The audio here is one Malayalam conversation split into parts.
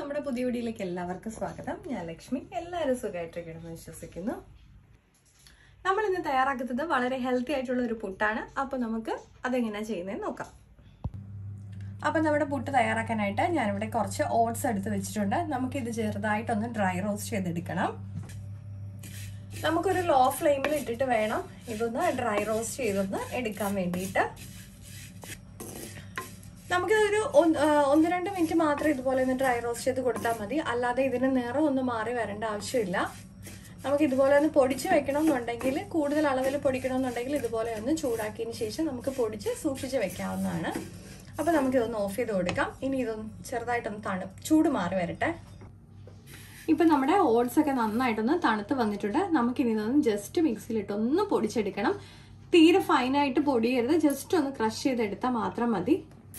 നമ്മുടെ പുതിയ വീഡിയോയിലേക്ക് എല്ലാവർക്കും സ്വാഗതം ഞാൻ ലക്ഷ്മി എല്ലാവരും സുഖമായിട്ടിരിക്കണമെന്ന് വിശ്വസിക്കുന്നു നമ്മൾ ഇന്ന് തയ്യാറാക്കുന്നത് വളരെ ഹെൽത്തി ആയിട്ടുള്ള ഒരു പുട്ടാണ് അപ്പോൾ നമുക്ക് അതെങ്ങനെയാണ് ചെയ്യുന്നതെന്ന് നോക്കാം അപ്പം നമ്മുടെ പുട്ട് തയ്യാറാക്കാനായിട്ട് ഞാനിവിടെ കുറച്ച് ഓട്സ് എടുത്ത് വെച്ചിട്ടുണ്ട് നമുക്കിത് ചെറുതായിട്ടൊന്ന് ഡ്രൈ റോസ്റ്റ് ചെയ്തെടുക്കണം നമുക്കൊരു ലോ ഫ്ലെയിമിൽ ഇട്ടിട്ട് വേണം ഇതൊന്ന് ഡ്രൈ റോസ്റ്റ് ചെയ്തൊന്ന് എടുക്കാൻ വേണ്ടിയിട്ട് നമുക്കിതൊരു ഒന്ന് രണ്ട് മിനിറ്റ് മാത്രം ഇതുപോലെ ഒന്ന് ഡ്രൈ റോസ്റ്റ് ചെയ്ത് കൊടുത്താൽ മതി അല്ലാതെ ഇതിന് നിറം ഒന്നും മാറി വരേണ്ട ആവശ്യമില്ല നമുക്ക് ഇതുപോലെ ഒന്ന് പൊടിച്ച് വെക്കണം എന്നുണ്ടെങ്കിൽ കൂടുതൽ അളവിൽ പൊടിക്കണം എന്നുണ്ടെങ്കിൽ ഇതുപോലെ ഒന്ന് ചൂടാക്കിയതിന് ശേഷം നമുക്ക് പൊടിച്ച് സൂക്ഷിച്ച് വെക്കാവുന്നതാണ് അപ്പോൾ നമുക്കിതൊന്ന് ഓഫ് ചെയ്ത് കൊടുക്കാം ഇനി ഇതൊന്ന് ചെറുതായിട്ടൊന്ന് തണു ചൂട് മാറി വരട്ടെ ഇപ്പം നമ്മുടെ ഓട്സ് ഒക്കെ നന്നായിട്ടൊന്ന് തണുത്ത് വന്നിട്ടുണ്ട് നമുക്കിനി ഇതൊന്ന് ജസ്റ്റ് മിക്സിയിലിട്ട് ഒന്ന് പൊടിച്ചെടുക്കണം തീരെ ഫൈനായിട്ട് പൊടിയരുത് ജസ്റ്റ് ഒന്ന് ക്രഷ് ചെയ്തെടുത്താൽ മാത്രം മതി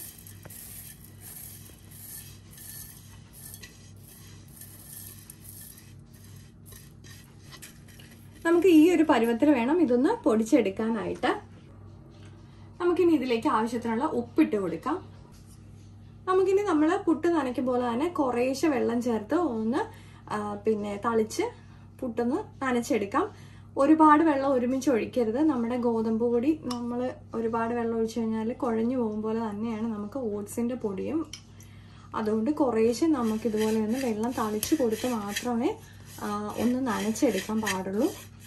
നമുക്ക് ഈ ഒരു പരുവത്തിൽ വേണം ഇതൊന്ന് പൊടിച്ചെടുക്കാനായിട്ട് നമുക്കിനി ഇതിലേക്ക് ആവശ്യത്തിനുള്ള ഉപ്പിട്ട് കൊടുക്കാം നമുക്കിനി നമ്മൾ പുട്ട് നനയ്ക്കും പോലെ തന്നെ കുറേശ്ശെ വെള്ളം ചേർത്ത് ഒന്ന് പിന്നെ തളിച്ച് പുട്ടൊന്ന് നനച്ചെടുക്കാം ഒരുപാട് വെള്ളം ഒരുമിച്ച് ഒഴിക്കരുത് നമ്മുടെ ഗോതമ്പ് പൊടി നമ്മൾ ഒരുപാട് വെള്ളം ഒഴിച്ചു കഴിഞ്ഞാൽ കുഴഞ്ഞു പോകും പോലെ തന്നെയാണ് നമുക്ക് ഓട്സിൻ്റെ പൊടിയും അതുകൊണ്ട് കുറേശ്ശെ നമുക്കിതുപോലെ ഒന്ന് വെള്ളം തളിച്ച് കൊടുത്ത് മാത്രമേ ഒന്ന് നനച്ചെടുക്കാൻ പാടുള്ളൂ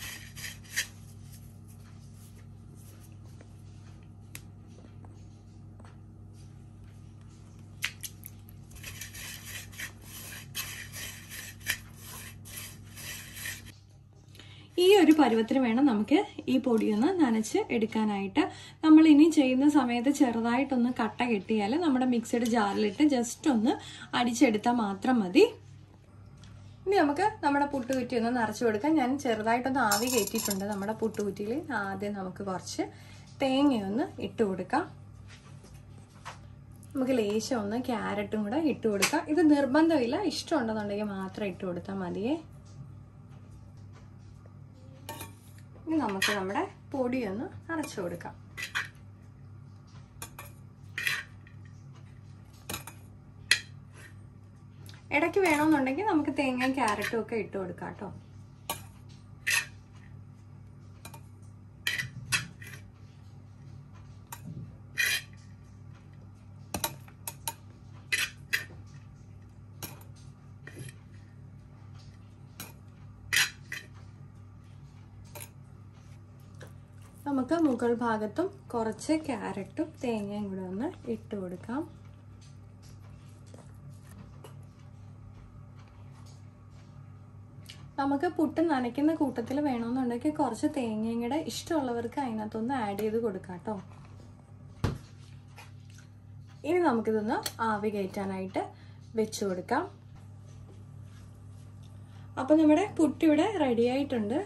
ഈ ഒരു പരുവത്തിന് വേണം നമുക്ക് ഈ പൊടിയൊന്ന് നനച്ച് എടുക്കാനായിട്ട് നമ്മൾ ഇനി ചെയ്യുന്ന സമയത്ത് ചെറുതായിട്ടൊന്ന് കട്ട കെട്ടിയാൽ നമ്മുടെ മിക്സഡ് ജാറിലിട്ട് ജസ്റ്റ് ഒന്ന് അടിച്ചെടുത്താൽ മാത്രം മതി ഇനി നമുക്ക് നമ്മുടെ പുട്ടുകുറ്റി ഒന്ന് നിറച്ചു കൊടുക്കാം ഞാൻ ചെറുതായിട്ടൊന്ന് ആവി കയറ്റിയിട്ടുണ്ട് നമ്മുടെ പുട്ടുകുറ്റിയിൽ ആദ്യം നമുക്ക് കുറച്ച് തേങ്ങയൊന്ന് ഇട്ട് കൊടുക്കാം നമുക്ക് ലേശം ഒന്ന് ക്യാരറ്റും കൂടെ ഇട്ട് കൊടുക്കാം ഇത് നിർബന്ധമില്ല ഇഷ്ടമുണ്ടെന്നുണ്ടെങ്കിൽ മാത്രം ഇട്ട് കൊടുത്താൽ മതിയേ ഇനി നമുക്ക് നമ്മുടെ പൊടി ഒന്ന് അരച്ചു കൊടുക്കാം ഇടയ്ക്ക് വേണമെന്നുണ്ടെങ്കിൽ നമുക്ക് തേങ്ങയും ക്യാരറ്റും ഒക്കെ ഇട്ട് കൊടുക്കാം കേട്ടോ നമുക്ക് മുകൾ ഭാഗത്തും കുറച്ച് ക്യാരറ്റും തേങ്ങയും കൂടെ ഒന്ന് ഇട്ട് കൊടുക്കാം നമുക്ക് പുട്ട് നനയ്ക്കുന്ന കൂട്ടത്തിൽ വേണമെന്നുണ്ടെങ്കിൽ കുറച്ച് തേങ്ങയും കൂടെ ഇഷ്ടമുള്ളവർക്ക് അതിനകത്തൊന്ന് ആഡ് ചെയ്ത് കൊടുക്കാം കേട്ടോ ഇനി നമുക്കിതൊന്ന് ആവി കയറ്റാനായിട്ട് വെച്ചു കൊടുക്കാം അപ്പം നമ്മുടെ പുട്ടിവിടെ റെഡി ആയിട്ടുണ്ട്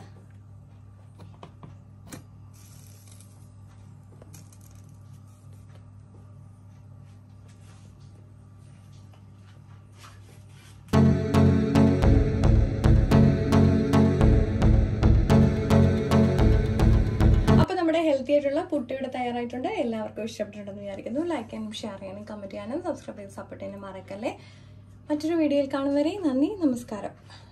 നമ്മുടെ ഹെൽത്തി ആയിട്ടുള്ള പുട്ടിയുടെ തയ്യാറായിട്ടുണ്ട് എല്ലാവർക്കും ഇഷ്ടപ്പെട്ടിട്ടുണ്ടെന്ന് വിചാരിക്കുന്നു ലൈക്ക് ചെയ്യാനും ഷെയർ ചെയ്യാനും കമൻറ്റ് ചെയ്യാനും സബ്സ്ക്രൈബ് ചെയ്ത് സപ്പോർട്ട് ചെയ്യാനും മറക്കല്ലേ മറ്റൊരു വീഡിയോയിൽ കാണുന്നവരെ നന്ദി നമസ്കാരം